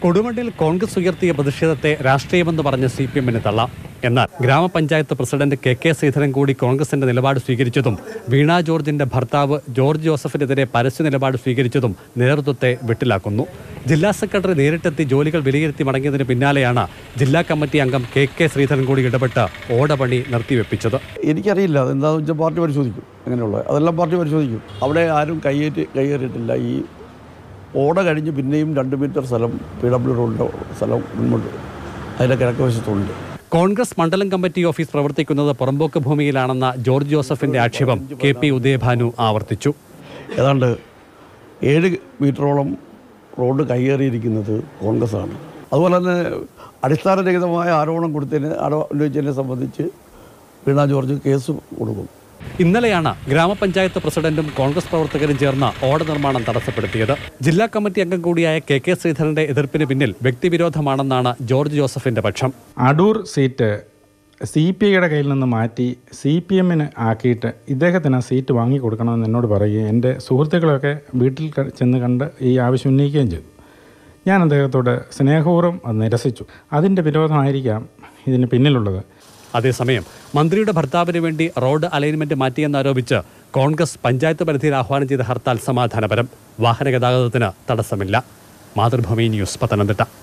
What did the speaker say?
കൊടുമണ്ണിൽ കോൺഗ്രസ് ഉയർത്തിയ പ്രതിഷേധത്തെ രാഷ്ട്രീയമെന്ന് പറഞ്ഞ് സി പി എമ്മിന് തള്ളാം എന്നാൽ ഗ്രാമപഞ്ചായത്ത് പ്രസിഡന്റ് കെ കെ ശ്രീധരൻ കൂടി കോൺഗ്രസിന്റെ നിലപാട് സ്വീകരിച്ചതും വീണ ജോർജിന്റെ ഭർത്താവ് ജോർജ് ജോസഫിനെതിരെ പരസ്യ നിലപാട് സ്വീകരിച്ചതും നേതൃത്വത്തെ വെട്ടിലാക്കുന്നു ജില്ലാ സെക്രട്ടറി നേരിട്ടെത്തി ജോലികൾ വിലയിരുത്തി മടങ്ങിയതിന് പിന്നാലെയാണ് ജില്ലാ കമ്മിറ്റി അംഗം കെ കെ ശ്രീധരൻ കൂടി ഇടപെട്ട് ഓടപണി നിർത്തിവെപ്പിച്ചത് എനിക്കറിയില്ല അതെന്താണെന്ന് വെച്ചാൽ പാർട്ടി പരിശോധിക്കും അങ്ങനെയുള്ളത് അതെല്ലാം പാർട്ടി പരിശോധിക്കും അവിടെ ആരും കയ്യേറ്റ് കയ്യേറിയിട്ടില്ല ഈ ഓട കഴിഞ്ഞ് പിന്നെയും രണ്ട് മീറ്റർ സ്ഥലം പി ഡബ്ല്യു റോഡിൻ്റെ സ്ഥലം മുൻപോട്ട് അതിൻ്റെ കിഴക്ക് വശത്തുണ്ട് കോൺഗ്രസ് മണ്ഡലം കമ്മിറ്റി ഓഫീസ് പ്രവർത്തിക്കുന്നത് പുറമ്പോക്ക് ഭൂമിയിലാണെന്ന ജോർജ് ജോസഫിന്റെ ആക്ഷേപം കെ പി ഉദയഭാനു ആവർത്തിച്ചു ഏതാണ്ട് ഏഴ് മീറ്ററോളം റോഡ് കയ്യേറിയിരിക്കുന്നത് കോൺഗ്രസ്സാണ് അതുപോലെ തന്നെ അടിസ്ഥാനരഹിതമായ ആരോപണം കൊടുത്തതിന് ആരോപിച്ചതിനെ സംബന്ധിച്ച് വീണ ജോർജ് കേസ് കൊടുക്കും ഇന്നലെയാണ് ഗ്രാമപഞ്ചായത്ത് പ്രസിഡന്റും കോൺഗ്രസ് പ്രവർത്തകരും ചേർന്ന് ഓട നിർമ്മാണം തടസ്സപ്പെടുത്തിയത് ജില്ലാ കമ്മിറ്റി അംഗം കൂടിയായ കെ കെ ശ്രീധരന്റെ എതിർപ്പിന് പിന്നിൽ വ്യക്തിവിരോധമാണെന്നാണ് ജോർജ് ജോസഫിന്റെ പക്ഷം അടൂർ സീറ്റ് സി പി ഐയുടെ കയ്യിൽ നിന്ന് മാറ്റി സി പി എമ്മിന് ആക്കിയിട്ട് ഇദ്ദേഹത്തിന് ആ സീറ്റ് വാങ്ങിക്കൊടുക്കണമെന്ന് എന്നോട് പറയുകയും എൻ്റെ സുഹൃത്തുക്കളൊക്കെ വീട്ടിൽ ക- ചെന്ന് കണ്ട് ഈ ആവശ്യം ഉന്നയിക്കുകയും ചെയ്തു ഞാൻ അദ്ദേഹത്തോട് സ്നേഹപൂർവ്വം അത് നിരസിച്ചു അതിൻ്റെ വിരോധമായിരിക്കാം ഇതിന് പിന്നിലുള്ളത് അതേസമയം മന്ത്രിയുടെ ഭർത്താവിന് വേണ്ടി റോഡ് അലൈൻമെന്റ് മാറ്റിയെന്നാരോപിച്ച് കോൺഗ്രസ് പഞ്ചായത്ത് പരിധിയിൽ ആഹ്വാനം ചെയ്ത ഹർത്താൽ സമാധാനപരം വാഹന ഗതാഗതത്തിന് തടസ്സമില്ല മാതൃഭൂമി ന്യൂസ് പത്തനംതിട്ട